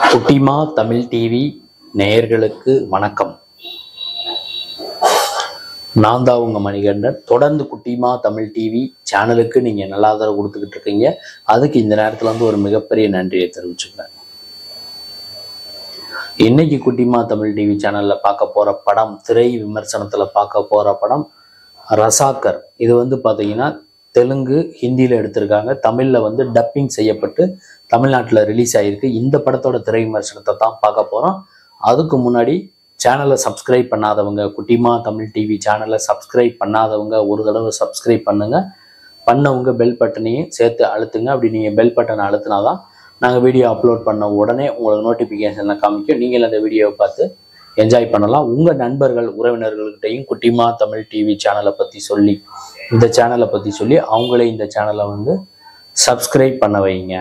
குட்டிமா தமிழ் டிவி நேயர்களுக்கு வணக்கம் நான் தான் உங்க மணிகண்டன் தொடர்ந்து குட்டிமா தமிழ் டிவி சேனலுக்கு நீங்க நல்ல ஆதரவு கொடுத்துக்கிட்டு இருக்கீங்க அதுக்கு இந்த நேரத்துல வந்து ஒரு மிகப்பெரிய நன்றியை தெரிவிச்சுக்கிறேன் இன்னைக்கு குட்டிமா தமிழ் டிவி சேனல்ல பார்க்க போற படம் திரை விமர்சனத்துல பார்க்க போற படம் ரசாக்கர் இது வந்து பாத்தீங்கன்னா தெலுங்கு ஹிந்தியில எடுத்திருக்காங்க தமிழ்ல வந்து டப்பிங் செய்யப்பட்டு தமிழ்நாட்டில் ரிலீஸ் ஆகிருக்கு இந்த படத்தோட திரை விமர்சனத்தை தான் பார்க்க போகிறோம் அதுக்கு முன்னாடி சேனலை சப்ஸ்கிரைப் பண்ணாதவங்க குட்டிமா தமிழ் டிவி சேனலை சப்ஸ்கிரைப் பண்ணாதவங்க ஒரு தடவை சப்ஸ்கிரைப் பண்ணுங்க பண்ணவங்க பெல் பட்டனையும் சேர்த்து அழுத்துங்க அப்படி நீங்கள் பெல் பட்டனை அழுத்தினா தான் நாங்கள் வீடியோ அப்லோட் பண்ண உடனே உங்களுக்கு நோட்டிஃபிகேஷனில் காமிக்கும் நீங்கள் அந்த வீடியோவை பார்த்து என்ஜாய் பண்ணலாம் உங்கள் நண்பர்கள் உறவினர்கள்கிட்டையும் குட்டிமா தமிழ் டிவி சேனலை பற்றி சொல்லி இந்த சேனலை பற்றி சொல்லி அவங்களே இந்த சேனலை வந்து சப்ஸ்கிரைப் பண்ண வைங்க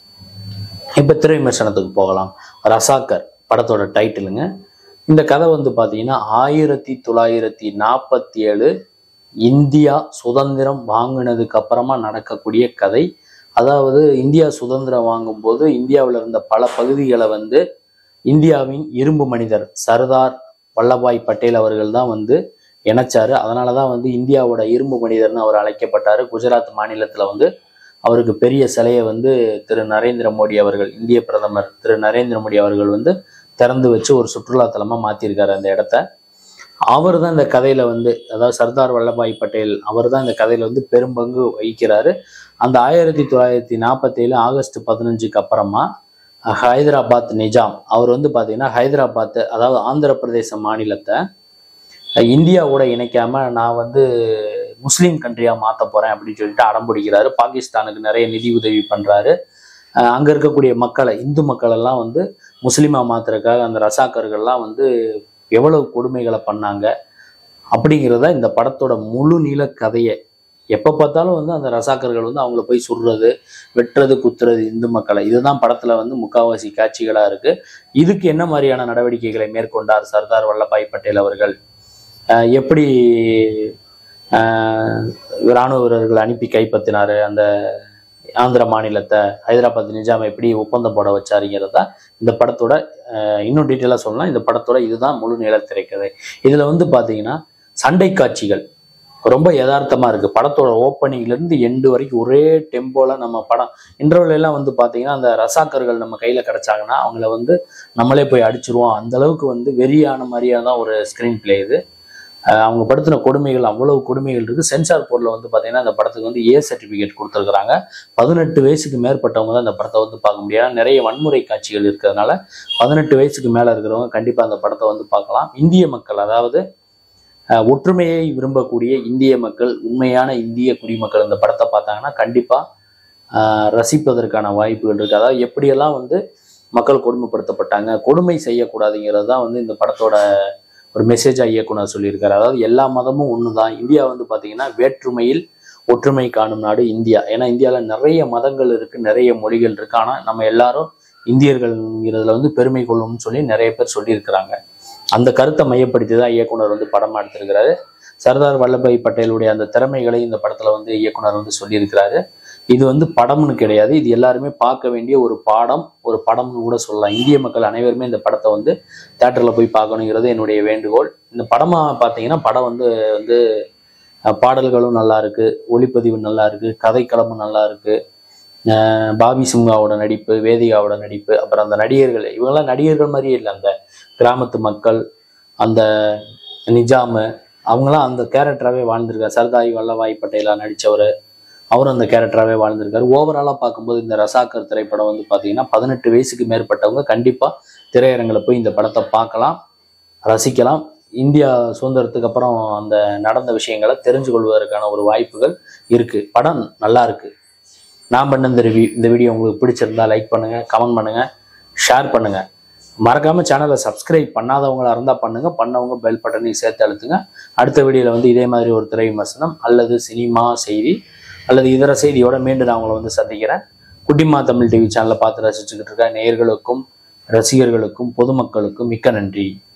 இப்போ திரை விமர்சனத்துக்கு போகலாம் ரசாக்கர் படத்தோட டைட்டிலுங்க இந்த கதை வந்து பார்த்தீங்கன்னா ஆயிரத்தி தொள்ளாயிரத்தி நாற்பத்தி ஏழு இந்தியா சுதந்திரம் வாங்கினதுக்கு அப்புறமா நடக்கக்கூடிய கதை அதாவது இந்தியா சுதந்திரம் வாங்கும்போது இந்தியாவில் இருந்த பல பகுதிகளை வந்து இந்தியாவின் இரும்பு மனிதர் சர்தார் வல்லபாய் பட்டேல் அவர்கள் தான் வந்து இணைச்சாரு அதனால தான் வந்து இந்தியாவோட இரும்பு மனிதர்னு அவர் அழைக்கப்பட்டாரு குஜராத் மாநிலத்தில் வந்து அவருக்கு பெரிய சிலையை வந்து திரு நரேந்திர மோடி அவர்கள் இந்திய பிரதமர் திரு நரேந்திர மோடி அவர்கள் வந்து திறந்து வச்சு ஒரு சுற்றுலாத்தலமாக மாற்றிருக்காரு அந்த இடத்த அவர் தான் இந்த கதையில வந்து அதாவது சர்தார் வல்லபாய் பட்டேல் அவர் தான் இந்த கதையில வந்து பெரும்பங்கு வகிக்கிறாரு அந்த ஆயிரத்தி தொள்ளாயிரத்தி நாற்பத்தேழு ஆகஸ்ட் பதினஞ்சுக்கு அப்புறமா ஹைதராபாத் நிஜாம் அவர் வந்து பார்த்தீங்கன்னா ஹைதராபாத் அதாவது ஆந்திர பிரதேச மாநிலத்தை இந்தியாவோட இணைக்காம நான் வந்து முஸ்லீம் கண்ட்ரியா மாற்ற போறேன் அப்படின்னு சொல்லிட்டு அடம்பிடிக்கிறாரு பாகிஸ்தானுக்கு நிறைய நிதி உதவி பண்றாரு அஹ் அங்க இருக்கக்கூடிய மக்களை இந்து மக்கள் எல்லாம் வந்து முஸ்லீமா மாத்துறதுக்காக அந்த ரசாக்கர்கள்லாம் வந்து எவ்வளவு கொடுமைகளை பண்ணாங்க அப்படிங்கிறத இந்த படத்தோட முழு நீள கதையை எப்போ பார்த்தாலும் வந்து அந்த ரசாக்கர்கள் வந்து அவங்கள போய் சுடுறது வெட்டுறது குத்துறது இந்து மக்களை இதுதான் படத்துல வந்து முக்காவாசி காட்சிகளா இருக்கு இதுக்கு என்ன மாதிரியான நடவடிக்கைகளை மேற்கொண்டார் சர்தார் வல்லபாய் பட்டேல் அவர்கள் அஹ் எப்படி அஹ் இராணுவ வீரர்கள் அனுப்பி கைப்பற்றினாரு அந்த ஆந்திர மாநிலத்தை ஹைதராபாத் நிஜாமை எப்படி ஒப்பந்தம் போட வச்சாருங்கிறதா இந்த படத்தோட அஹ் இன்னும் டீட்டெயிலாக சொல்லலாம் இந்த படத்தோட இதுதான் முழு நீள திரைக்கதை இதில் வந்து பார்த்தீங்கன்னா சண்டை காட்சிகள் ரொம்ப யதார்த்தமா இருக்கு படத்தோட ஓப்பனிங்ல இருந்து எண்டு வரைக்கும் ஒரே டெம்போல நம்ம படம் இன்டர்வல் எல்லாம் வந்து பாத்தீங்கன்னா அந்த ரசாக்கர்கள் நம்ம கையில கிடைச்சாங்கன்னா அவங்கள வந்து நம்மளே போய் அடிச்சிருவோம் அந்த அளவுக்கு வந்து வெறியான மாதிரியா தான் ஒரு ஸ்கிரீன் பிளே இது அஹ் அவங்க படுத்தின கொடுமைகள் அவ்வளவு கொடுமைகள் இருக்கு சென்சார் போர்டில் வந்து பாத்தீங்கன்னா இந்த படத்துக்கு வந்து ஏ சர்டிபிகேட் கொடுத்துருக்காங்க பதினெட்டு வயசுக்கு மேற்பட்டவங்க தான் இந்த படத்தை வந்து பார்க்க முடியாது நிறைய வன்முறை காட்சிகள் இருக்கிறதுனால பதினெட்டு வயசுக்கு மேல இருக்கிறவங்க கண்டிப்பா அந்த படத்தை வந்து பார்க்கலாம் இந்திய மக்கள் அதாவது அஹ் ஒற்றுமையை விரும்பக்கூடிய இந்திய மக்கள் உண்மையான இந்திய குடிமக்கள் இந்த படத்தை பார்த்தாங்கன்னா கண்டிப்பாக ரசிப்பதற்கான வாய்ப்புகள் இருக்குது அதாவது எப்படியெல்லாம் வந்து மக்கள் கொடுமைப்படுத்தப்பட்டாங்க கொடுமை செய்யக்கூடாதுங்கிறது தான் வந்து இந்த படத்தோட ஒரு மெசேஜாக இயக்குனர் சொல்லியிருக்காரு அதாவது எல்லா மதமும் ஒன்று தான் இந்தியா வந்து பார்த்தீங்கன்னா வேற்றுமையில் ஒற்றுமை காணும் நாடு இந்தியா ஏன்னா இந்தியாவில் நிறைய மதங்கள் இருக்குது நிறைய மொழிகள் இருக்குது ஆனால் நம்ம எல்லாரும் இந்தியர்கள்ங்கிறதுல வந்து பெருமை கொள்ளும்னு சொல்லி நிறைய பேர் சொல்லியிருக்கிறாங்க அந்த கருத்தை மையப்படுத்தி தான் இயக்குனர் வந்து படமா எடுத்திருக்கிறாரு சர்தார் வல்லபாய் பட்டேலுடைய அந்த திறமைகளை இந்த படத்துல வந்து இயக்குனர் வந்து சொல்லியிருக்கிறாரு இது வந்து படம்னு கிடையாது இது எல்லாருமே பார்க்க வேண்டிய ஒரு பாடம் ஒரு படம்னு கூட சொல்லலாம் இந்திய மக்கள் அனைவருமே இந்த படத்தை வந்து தேட்டரில் போய் பார்க்கணுங்கிறது என்னுடைய வேண்டுகோள் இந்த படமா பார்த்தீங்கன்னா படம் வந்து வந்து அஹ், பாடல்களும் நல்லா இருக்கு ஒளிப்பதிவு நல்லா இருக்கு கதைக்களமும் நல்லா இருக்கு அஹ், பாபி சிம்ஹாவோட நடிப்பு வேதிகாவோட நடிப்பு அப்புறம் அந்த நடிகர்கள் இவங்கெல்லாம் நடிகர்கள் மாதிரியே இல்லை அந்த கிராமத்து மக்கள் அந்த நிஜாமு அவங்களாம் அந்த கேரக்டராகவே வாழ்ந்திருக்காரு சர்தாரி வல்லபாய் பட்டேலா நடித்தவர் அவரும் அந்த கேரக்டராகவே வாழ்ந்திருக்காரு ஓவராலாக பார்க்கும்போது இந்த ரசாக்கர் திரைப்படம் வந்து பார்த்தீங்கன்னா பதினெட்டு வயசுக்கு மேற்பட்டவங்க கண்டிப்பாக திரையரங்கில் போய் இந்த படத்தை பார்க்கலாம் ரசிக்கலாம் இந்தியா சுதந்திரத்துக்கு அப்புறம் அந்த நடந்த விஷயங்களை தெரிஞ்சு கொள்வதற்கான ஒரு வாய்ப்புகள் இருக்கு படம் நல்லா இருக்கு நான் பண்ண இந்த ரிவ்யூ இந்த வீடியோ உங்களுக்கு பிடிச்சிருந்தா லைக் பண்ணுங்க கமெண்ட் பண்ணுங்க ஷேர் பண்ணுங்க மறக்காம சேனலை சப்ஸ்கிரைப் பண்ணாதவங்களா இருந்தா பண்ணுங்க பண்ணவங்க பெல் பட்டனையும் சேர்த்து அழுத்துங்க அடுத்த வீடியோல வந்து இதே மாதிரி ஒரு திரை விமர்சனம் அல்லது சினிமா செய்தி அல்லது இதர செய்தியோட மீண்டும் நான் உங்களை வந்து சந்திக்கிறேன் குட்டிமா தமிழ் டிவி சேனலை பார்த்து ரசிச்சுக்கிட்டு இருக்க நேயர்களுக்கும் ரசிகர்களுக்கும் பொதுமக்களுக்கும் மிக்க நன்றி